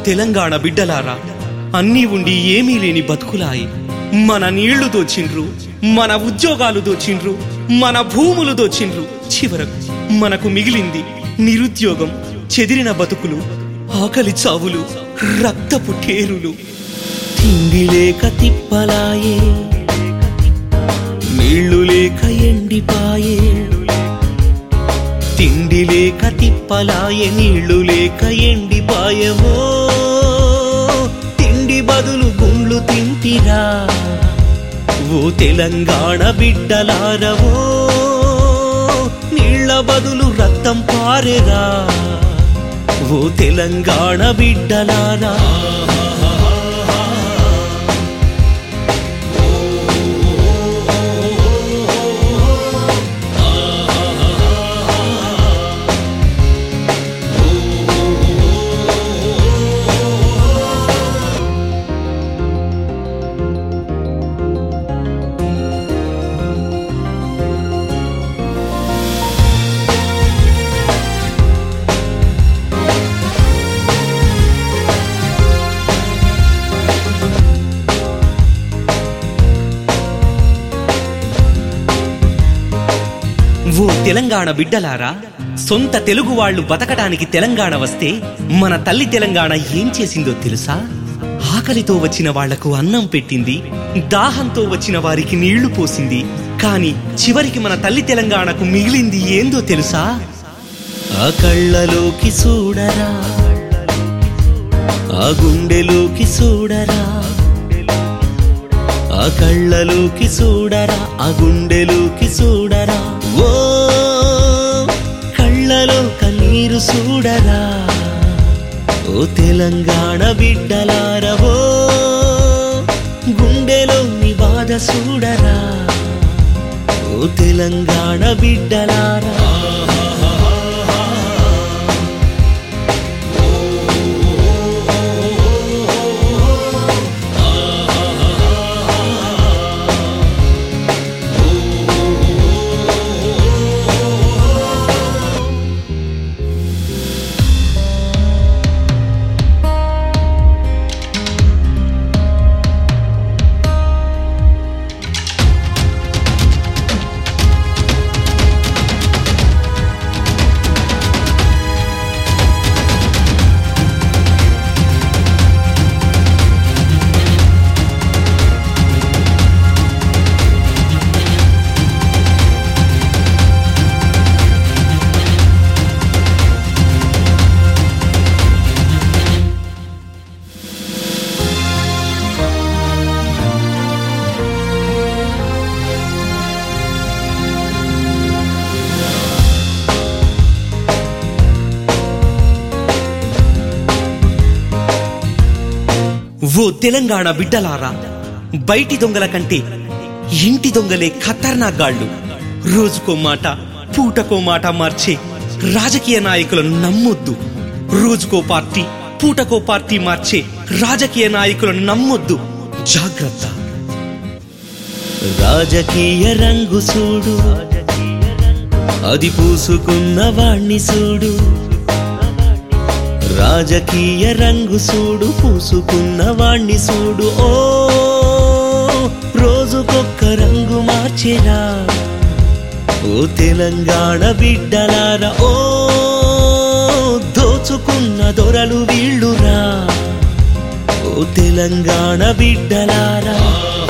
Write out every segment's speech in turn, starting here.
తెలంగాణ బిడ్డలారా అన్నీ ఉండి ఏమీ లేని బతుకులాయి మన నీళ్లు దోచిండ్రు మన ఉద్యోగాలు దోచిండ్రు మన భూములు దోచిండ్రు చివరకు మనకు మిగిలింది నిరుద్యోగం చెదిరిన బతుకులు ఆకలి చావులు రక్తపు టేరులు తిండి లేక తిప్పలాయే నీళ్లు లేక ఎండిపాయే తిండి లేక తిప్పలాయే నీళ్లు లేక ఎండిపాయవో తిండి బదులు గుండ్లు తింటిరా ఓ తెలంగాణ బిడ్డలారవో నీళ్ల బదులు రక్తం పారెరా ఓ తెలంగాణ బిడ్డలారా ఓ తెలంగాణ బిడ్డలారా సొంత తెలుగు వాళ్ళు బతకడానికి తెలంగాణ వస్తే మన తల్లి తెలంగాణ ఏం చేసిందో తెలుసా ఆకలితో వచ్చిన వాళ్లకు అన్నం పెట్టింది దాహంతో వచ్చిన వారికి నీళ్లు పోసింది కానీ చివరికి మన తల్లి తెలంగాణకు మిగిలింది ఏందో తెలుసా ఆ కళ్ళలోకి చూడరా ఆ గుండెలోకి చూడరా ఆ కళ్ళలోకి చూడరా ఆ గుండెలోకి చూడరా ఓ కళ్ళలో కన్నీరు చూడరా ఓ తెలంగాణ బిడ్డలారవో గుండెలో నీ బాధ చూడరా ఓ తెలంగాణ బిడ్డలారా ఓ తెలంగాణ బిడ్డలారా బయటి దొంగల కంటే ఇంటి దొంగలే ఖతర్నాగాళ్ళు రోజుకో మాట పూటకో మాట మార్చే రాజకీయ నాయకులను నమ్మొద్దు రోజుకో పార్టీ పూటకో పార్టీ మార్చే రాజకీయ నాయకులను నమ్మొద్దు జాగ్రత్త రాజకీయ రంగు చూడు అది పూసుకున్న వాణ్ణి చూడు రాజకీయ రంగు చూడు పూసుకున్న వాణ్ణి చూడు ఓ రోజుకొక్క రంగు మార్చెరా ఓ తెలంగాణ బిడ్డలారా ఓ దోచుకున్న దొరలు వీళ్ళురా ఓ తెలంగాణ బిడ్డలారా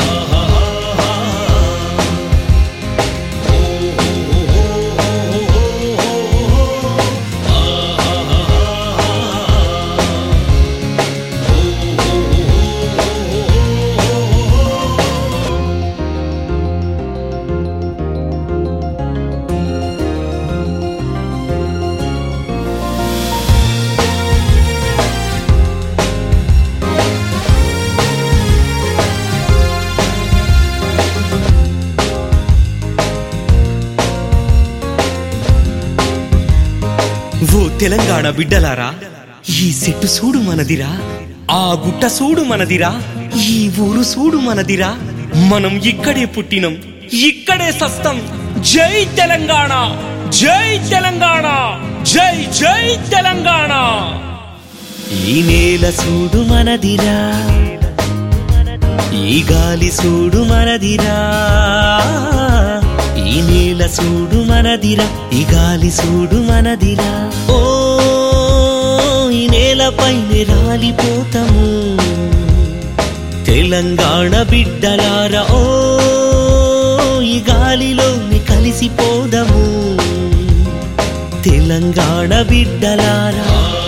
ఓ తెలంగాణ బిడ్డలారా ఈ చెట్టు సూడు మనదిరా ఆ గుట్ట సూడు మనదిరా ఈ ఊరు సూడు మనదిరా మనం ఇక్కడే పుట్టినం ఇక్కడే సస్తం జై తెలంగాణ జై తెలంగాణ జై జై తెలంగాణ ఈ నేల సూడు మనదిరా ఈ గాలి సూడు మనదిరా ఈ నేల సూడు మనదిరా ఈ గాలి సూడు మనదిరా ఓ ఈ నేలపైన రాలిపోతాము తెలంగాణ బిడ్డలారా ఓ ఈ గాలిలోని కలిసిపోదము తెలంగాణ బిడ్డలారా